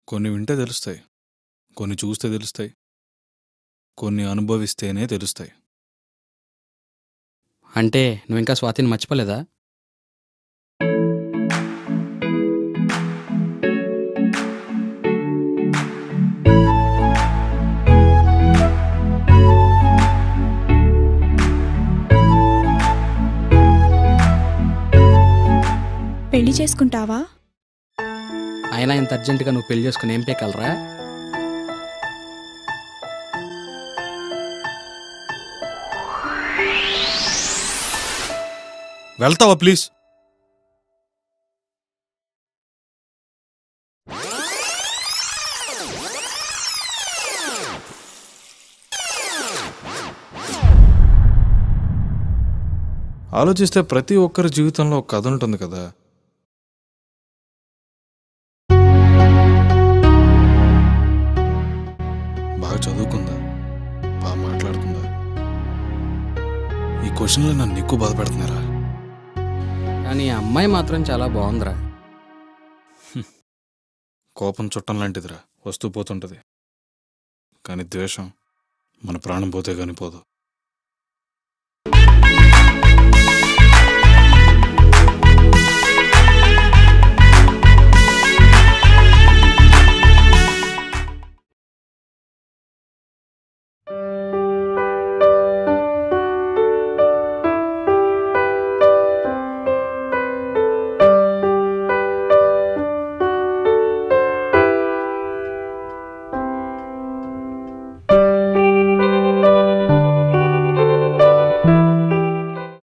కొన్ని వింటే తెలుస్తాయి కొన్ని చూస్తే తెలుస్తాయి కొన్ని అనుభవిస్తేనే తెలుస్తాయి అంటే నువ్వు ఇంకా స్వాతిని మర్చిపోలేదా పెళ్లి చేసుకుంటావా అయినా ఇంత అర్జెంటుగా నువ్వు పెళ్లి చేసుకుని ఏం పేకలరా వెళ్తావా ప్లీజ్ ఆలోచిస్తే ప్రతి ఒక్కరి జీవితంలో ఒక కథ ఉంటుంది కదా బాగా చదువుకుందా బాగా మాట్లాడుతుందా ఈ క్వశ్చన్లో నన్ను ఎక్కువ బాధ పెడుతున్నారా కానీ ఆ అమ్మాయి మాత్రం చాలా బాగుందిరా కోపం చుట్టం లాంటిదిరా వస్తూ పోతుంటది కానీ ద్వేషం మన ప్రాణం పోతే గాని పోదు